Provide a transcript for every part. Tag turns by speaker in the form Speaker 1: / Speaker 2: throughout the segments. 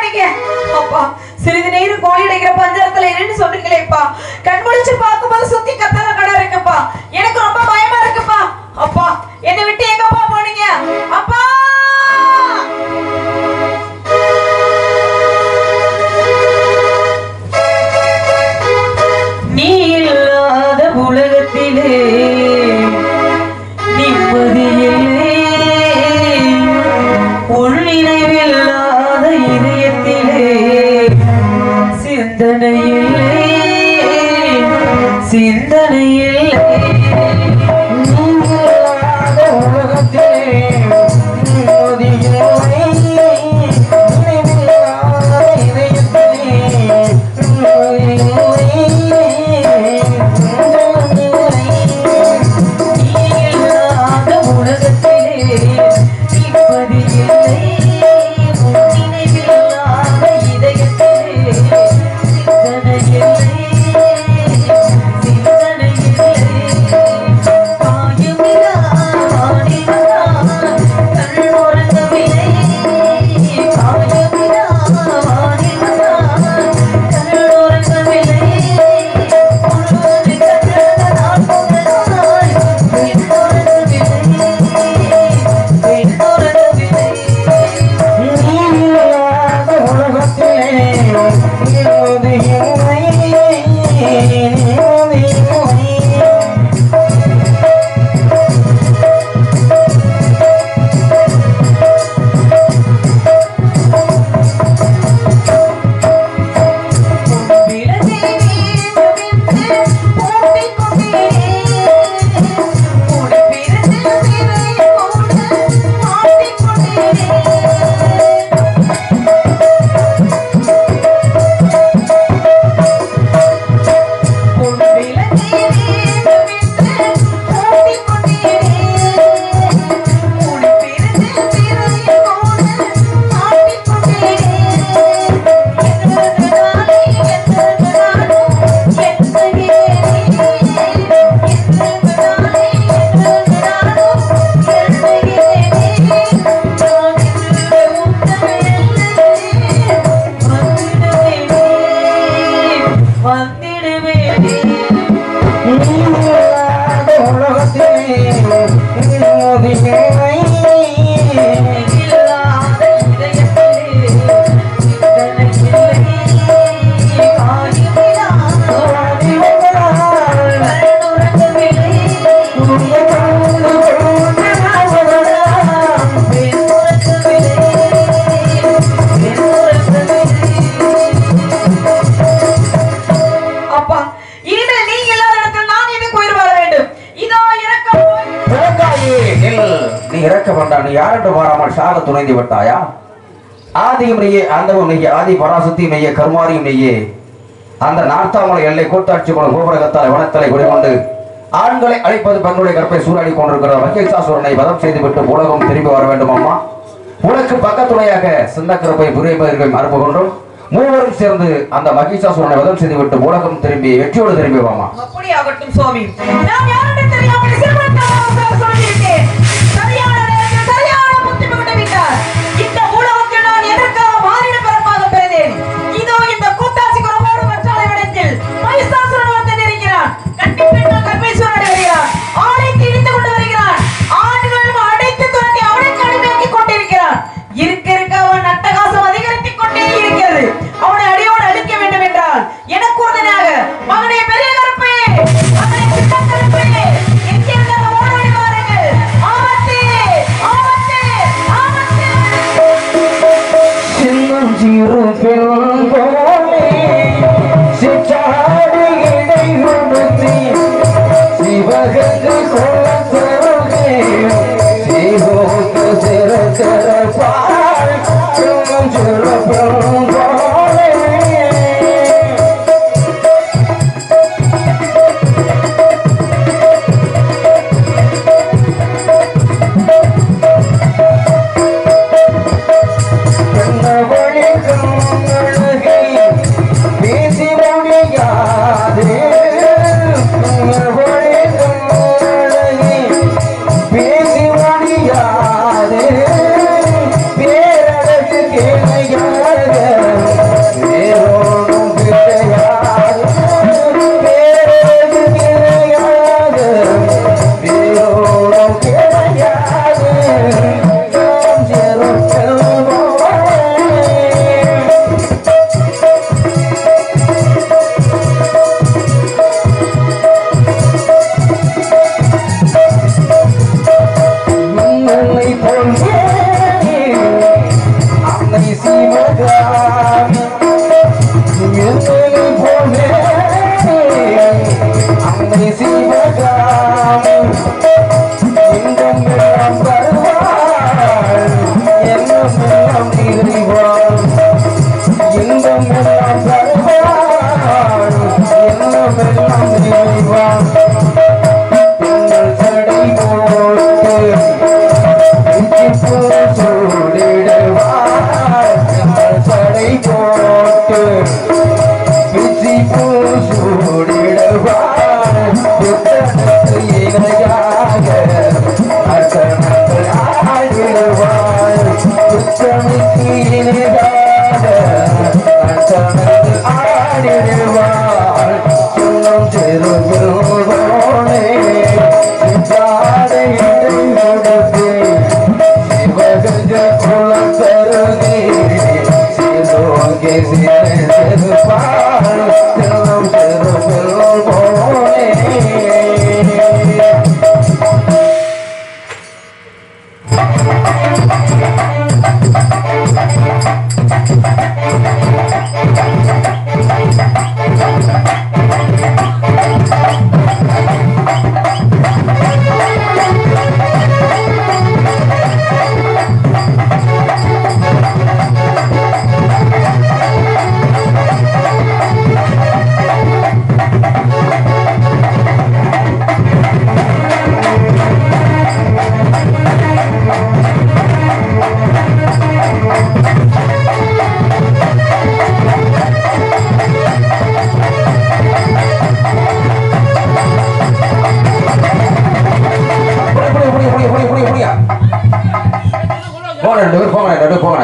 Speaker 1: நீங்க அப்பா சிறிது நேரம் கோயிலுடைய பஞ்சரத்துல என்னன்னு சொன்னீங்களேப்பா கண் முழிச்சு பார்க்கும்போது சுத்தி கத்தல கடை இருக்குப்பா எனக்கு ரொம்ப பயமா இருக்குப்பா அப்பா என்னை விட்டு எங்கப்பா போனீங்க அப்பா நீ இல்லாத உலகத்திலே நிம்மதி இல்லை உன் நினைவில்லாத இதயத்திலே சிந்தனை இல்லை சிந்தனை இல்லை
Speaker 2: நீங்களாத உலகத்திலே நிம்மதி இல்லை. நினைவில்லாத இதயத்திலே நிம்மதி இல்லை.
Speaker 1: நீ இல்லாத உலகத்திலே நிம்மதி இல்லை உன் நினைவில்லாத இதயத்திலே சிந்தனை இல்லை சிந்தனை இல்லை காயமில்லா வானிலா கண்ணுறங்கவில்லை காயமில்லா வானிலா கண்ணுறங்கவில்லை உன்னோடு கண்டத நான் முதலாய் பெண்ணுறங்கவில்லை பெண்ணுறங்கவில்லை
Speaker 2: நீங்களாத உலகத்திலே நிம்மதி இல்லை. நிம்மதி இல்லை.
Speaker 1: வந்திடுவேன்
Speaker 2: நீங்களாத உலகத்திலே நிம்மதி இல்லை.
Speaker 1: இல்லாத இதயத்திலே சிந்தனை இல்லை காயமில்லா கண்ணுறங்கவில்லை அப்பா இனிமேல் நீ இல்லாத இடத்துல நான் எதுக்கு உயிர் வாழ வேண்டும் இதோ இறக்கம்
Speaker 2: இறக்காயே, நில். நீ இறக்க வேண்டாம் நீ யாரிட்டு மாறாமல் சாக துணைந்து விட்டாயா ஆதியும் நெய்யே அந்தவும் நெய்யே ஆதி பராசக்தி நெய்யே கருமாரியும் நெய்யே அந்த நார்த்தாமலை எல்லை கூட்டாட்சி குளம் கோபுரகத்தால் வனத்தலை குடிகொண்டு ஆண்களை அழைப்பது பெண்களுடைய கற்பை சூறாடி கொண்டிருக்கிற வகைசாசுரனை வதம் செய்துவிட்டு உலகம் திரும்பி வர வேண்டும் அம்மா உனக்கு பக்கத்துணையாக சிந்தக்கருப்பை புரியப்பதற்கு மறுப்பு கொண்டும் மூவரும் சேர்ந்து அந்த மகிஷாசுரனை வதம் செய்துவிட்டு உலகம் திரும்பி வெற்றியோடு திரும்பி வாமா
Speaker 1: அப்படி ஆகட்டும் சுவாமி நான் யாருன்னு தெரியாமல் சிறுவனுக்காக சொல்லியிருக்கேன் சரியான நேரத்தில் சரியான புத்தி விட்டு விட்டார் இந்த உலகத்தில் நான் எதற்காக மாறிட பிறப்பாக பிறந்தேன் இதோ இந்த கூட்டாசி குரவோடு வற்றாலை விடத்தில் மகிஷாசுரன் வந்து இருக்கிறான் கட்டி பெண்கள் கர்ப்பேஸ்வரன் வருகிறான் ஆணை திணித்து கொண்டு வருகிறான் ஆண்களும் அடைத்து துரத்தி அவனை கடுமையாக்கி கொண்டிருக்கிறான் இருக்க இருக்க அவன் அட்டகாசம் அதிகரித்துக் கொண்டே இருக்கிறது அவனை அடியோடு அழிக்க வேண்டும் என்றால் எனக்கு உறுதுணையாக மகனே பெரிய கருப்பே மகனே சின்ன கருப்பே எங்கிருந்தாலும் ஓடோடி வாருங்கள் ஆபத்து ஆபத்து ஆபத்து
Speaker 2: சின்னம் சிறு பெரும் போலே சிற்றாடு இடை கொடுத்தி சிவகங்கை குலத்தருகே சிவோக்கு சிறக்கர பால் சின்னம் சிறு பெரும் போலே கண்ணவழி கண்ணழகை பேசி முடியாது கண்ணவழி கண்ணழகை பேசி முடியாது பேரழகு கேளையாக போங்க ரெண்டு பேரும் போங்க ரெண்டு பேரும் போங்க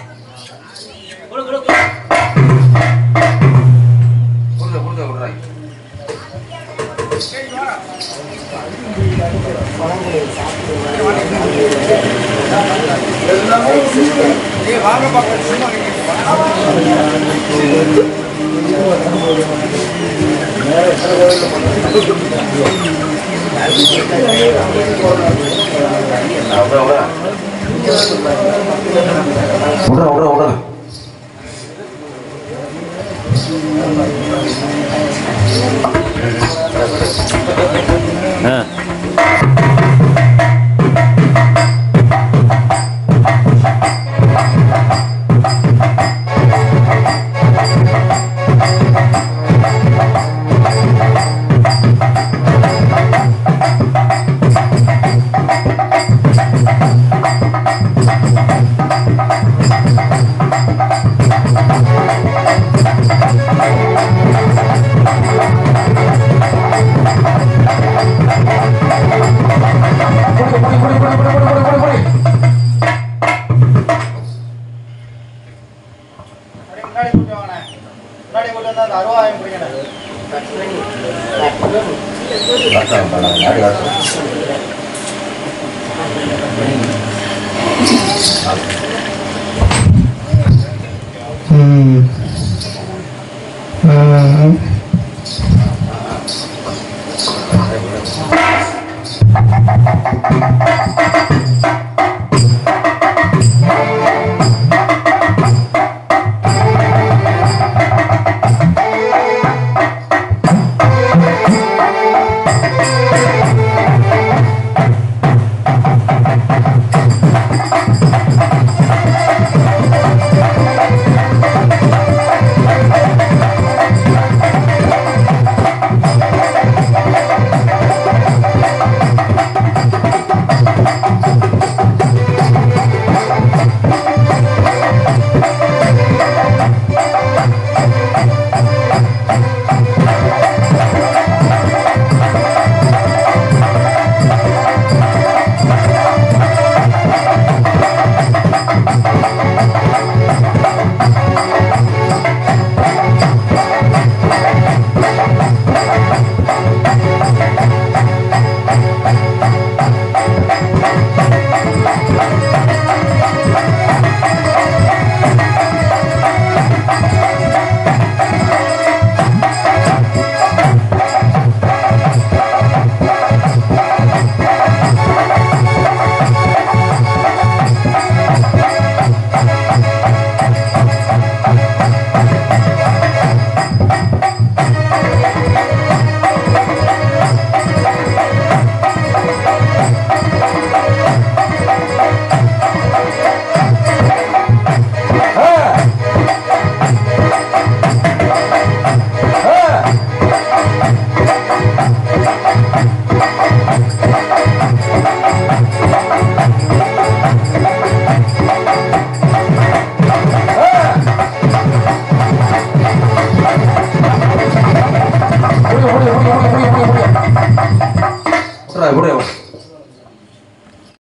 Speaker 2: விடுற விடுற விடுற புடி, புடி, புடி, புடி, புடி, புடி, புடி, புடி.
Speaker 3: முன்னாடி கூட்டு வாங்கண்ணே. முன்னாடி கூட்டு வந்தா அந்த அருவாயம் பிடிக்கணும் புடி, புடி, புடி, புடி, புடி, புடி. விட்றா, விட்றா.